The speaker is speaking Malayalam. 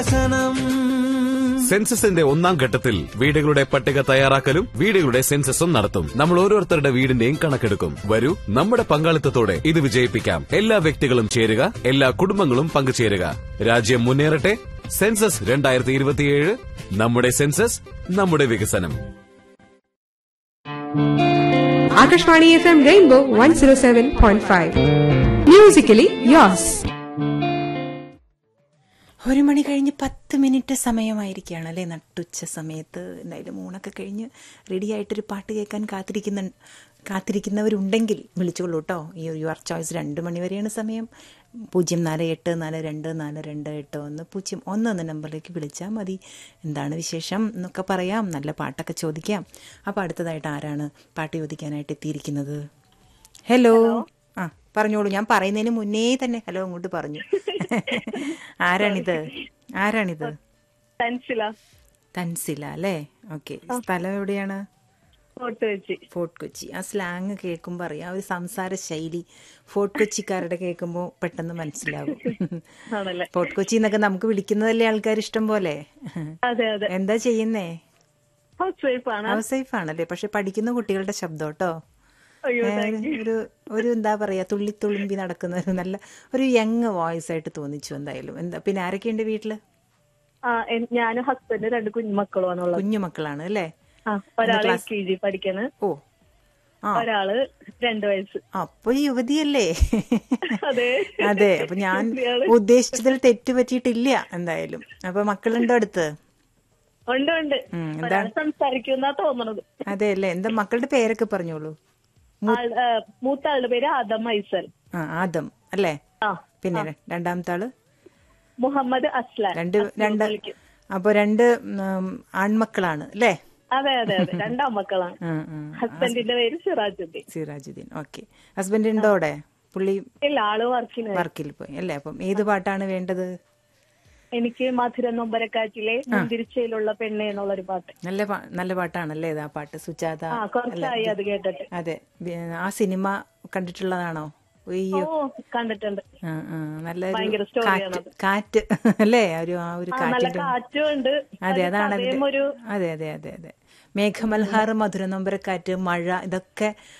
സെൻസസിന്റെ ഒന്നാം ഘട്ടത്തിൽ വീടുകളുടെ പട്ടിക തയ്യാറാക്കലും വീടുകളുടെ സെൻസസും നടത്തും നമ്മൾ ഓരോരുത്തരുടെ വീടിന്റെയും കണക്കെടുക്കും വരൂ നമ്മുടെ പങ്കാളിത്തത്തോടെ ഇത് വിജയിപ്പിക്കാം എല്ലാ വ്യക്തികളും ചേരുക എല്ലാ കുടുംബങ്ങളും പങ്കുചേരുക രാജ്യം മുന്നേറട്ടെ സെൻസസ് രണ്ടായിരത്തി ഇരുപത്തിയേഴ് നമ്മുടെ സെൻസസ് നമ്മുടെ വികസനം Akashvani FM Rainbow 107.5. Musically yours. ഒരു മണി കഴിഞ്ഞ് പത്ത് മിനിറ്റ് സമയമായിരിക്കുകയാണ് അല്ലേ നട്ടുച്ച സമയത്ത് എന്തായാലും ഊണൊക്കെ കഴിഞ്ഞ് റെഡി ആയിട്ടൊരു പാട്ട് കേൾക്കാൻ കാത്തിരിക്കുന്ന കാത്തിരിക്കുന്നവരുണ്ടെങ്കിൽ വിളിച്ചോളൂ കേട്ടോ ഈ ഒരു യുവർ ചോയ്സ് രണ്ട് മണി വരെയാണ് സമയം പൂജ്യം നാല് എട്ട് നാല് രണ്ട് നാല് രണ്ട് എട്ട് ഒന്ന് പൂജ്യം ഒന്ന് എന്ന നമ്പറിലേക്ക് വിളിച്ചാൽ മതി എന്താണ് വിശേഷം എന്നൊക്കെ പറയാം നല്ല പാട്ടൊക്കെ ചോദിക്കാം അപ്പോൾ അടുത്തതായിട്ട് ആരാണ് പാട്ട് ചോദിക്കാനായിട്ട് എത്തിയിരിക്കുന്നത് ഹലോ ആ പറഞ്ഞോളൂ ഞാൻ പറയുന്നതിന് മുന്നേ തന്നെ ഹലോ അങ്ങോട്ട് പറഞ്ഞു ആരാണിത് ആരാണിത് തൻസില തൻസില അല്ലേ ഓക്കെ സ്ഥലം എവിടെയാണ് ഫോർട്ട് വെച്ച് ഫോർട്ട് കൊച്ചി ആ സ്ലാങ് കേൾക്കുമ്പോൾ അറിയാം ആ ഒരു സംസാര ശൈലി ഫോർട്ട് കൊച്ചിക്കാരുടെ കേൾക്കുമ്പോൾ പെട്ടെന്ന് മനസ്സിലാകും ആണല്ലേ ഫോർട്ട് കൊച്ചി എന്നൊക്കെ നമുക്ക് വിളിക്കുന്നതല്ലേ ആൾക്കാർ ഇഷ്ടം പോലെ അതെ അതെ എന്താ ചെയ്യുന്നേ ഹൗസ് വൈഫ് ആണ് ഹൗസ് വൈഫ് ആണല്ലേ പക്ഷെ പഠിക്കുന്ന കുട്ടികളുടെ ശബ്ദം കേട്ടോ അയ്യോ ഏ, ഒരു ഒരു എന്താ പറയാ തുള്ളി തുളുമ്പി നടക്കുന്ന ഒരു നല്ല ഒരു യങ് വോയിസ് ആയിട്ട് തോന്നിച്ചു എന്തായാലും എന്താ പിന്നെ ആരൊക്കെയുണ്ട് വീട്ടില് ആ എൻ- ഞാനും ഹസ്ബൻഡ് രണ്ട് കുഞ്ഞുമക്കളുമാണ് ഉള്ളത് കുഞ്ഞു മക്കളാണ് അല്ലേ ആ ഒരാള് എൽ കെ ജി പഠിക്കണ് ഓ ആ ഒരാള് രണ്ടു വയസ്സ് അപ്പൊ യുവതിയല്ലേ അതെ അതെ അപ്പൊ ഞാൻ ഉദ്ദേശിച്ചതിൽ തെറ്റ് പറ്റിയിട്ടില്ല എന്തായാലും അപ്പൊ മക്കളുണ്ടോ അടുത്ത് ഉണ്ട് ഉണ്ട് ഉം, ഒരാള് സംസാരിക്കുന്നാ തോന്നണത് അതെ അല്ലേ എന്താ മക്കളുടെ പേരൊക്കെ പറഞ്ഞോളൂ ആൾ- ആ, മൂത്ത ആളുടെ പേര് ആദം ഐസൽ ആ ആദം അല്ലേ ആ പിന്നെ രണ്ടാമത്തെ ആള് മുഹമ്മദ് അസ്ലാൻ രണ്ട് രണ്ട് അപ്പൊ രണ്ട് ഉം, ആൺമക്കളാണ് അല്ലേ അതെ അതെ അതെ രണ്ടാം മക്കളാണ് ആ, ആ. ഹസ്ബൻഡിന്റെ പേര് സിറാജുദ്ദീൻ സിറാജുദ്ദീൻ ഓക്കെ ഹസ്ബൻഡ് ഉണ്ടോ അവിടെ പുള്ളി ഇല്ല ആള് വർക്കിന് വർക്കിൽ പോയി അല്ലേ അപ്പം ഏത് പാട്ടാണ് വേണ്ടത് എനിക്ക് മധുര നൊമ്പരക്കാറ്റിലെ മുന്തിരിച്ചയിലുള്ള പെണ്ണെ എന്നുള്ളൊരു പാട്ട് നല്ല പാ- നല്ല പാട്ടാണല്ലേ ഇത് ആ പാട്ട് സുജാത ആ കുറച്ചായി അത് കേട്ടിട്ട് അതെ ബി- ആ സിനിമ കണ്ടിട്ടുള്ളതാണോ അയ്യോ ഓ കണ്ടിട്ടുണ്ട് ആ, ആ, നല്ല ഭയങ്കര ഒരു സ്റ്റോറിയാണ് കാറ്റ് കാറ്റ് അല്ലേ ഒരു ആ ഒരു ആ നല്ല കാറ്റിന്റെ കാറ്റും ഉണ്ട് അതെ ഒരു അതാണ് അതിന്റെ കഥയും ഒരു അതെ അതെ അതെ അതെ മേഘമൽഹാർ മധുരനൊമ്പരക്കാറ്റ് മഴ ഇതൊക്കെ